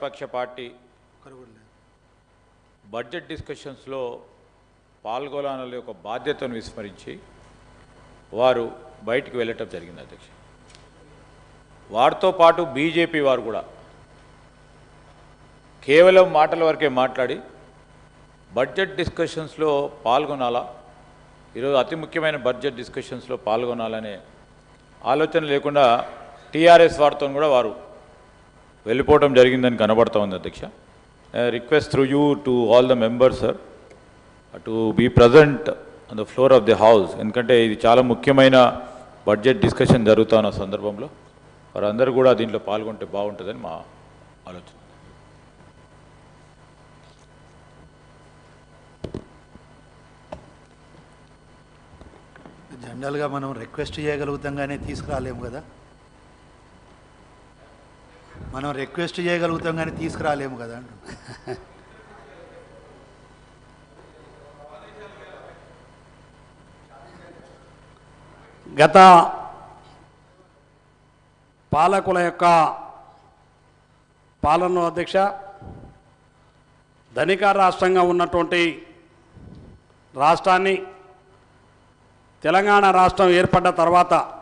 ప్రతిపక్ష party budget డిస్కషన్స్లో పాల్గొనాలనే ఒక బాధ్యతను విస్మరించి వారు బయటికి వెళ్ళటం జరిగింది అధ్యక్ష వారితో పాటు బీజేపీ వారు కూడా కేవలం మాటల వరకే మాట్లాడి బడ్జెట్ డిస్కషన్స్లో పాల్గొనాలా ఈరోజు అతి ముఖ్యమైన బడ్జెట్ డిస్కషన్స్లో పాల్గొనాలనే ఆలోచన లేకుండా టీఆర్ఎస్ వారితో కూడా వారు వెళ్ళిపోవడం జరిగిందని కనబడతా ఉంది అధ్యక్ష request through you to all the members sir to be present on the floor of the house ఎందుకంటే ఇది చాలా ముఖ్యమైన బడ్జెట్ డిస్కషన్ జరుగుతున్న సందర్భంలో వారందరూ కూడా దీంట్లో పాల్గొంటే బాగుంటుందని మా ఆలోచన జనరల్గా మనం రిక్వెస్ట్ చేయగలుగుతాం కానీ తీసుకురాలేము కదా మనం రిక్వెస్ట్ చేయగలుగుతాం కానీ తీసుకురాలేము కదా అంటున్నా. గత పాలకుల యొక్క పాలన అధ్యక్ష ధనిక రాష్ట్రంగా ఉన్నటువంటి రాష్ట్రాన్ని తెలంగాణ రాష్ట్రం ఏర్పడ్డ తర్వాత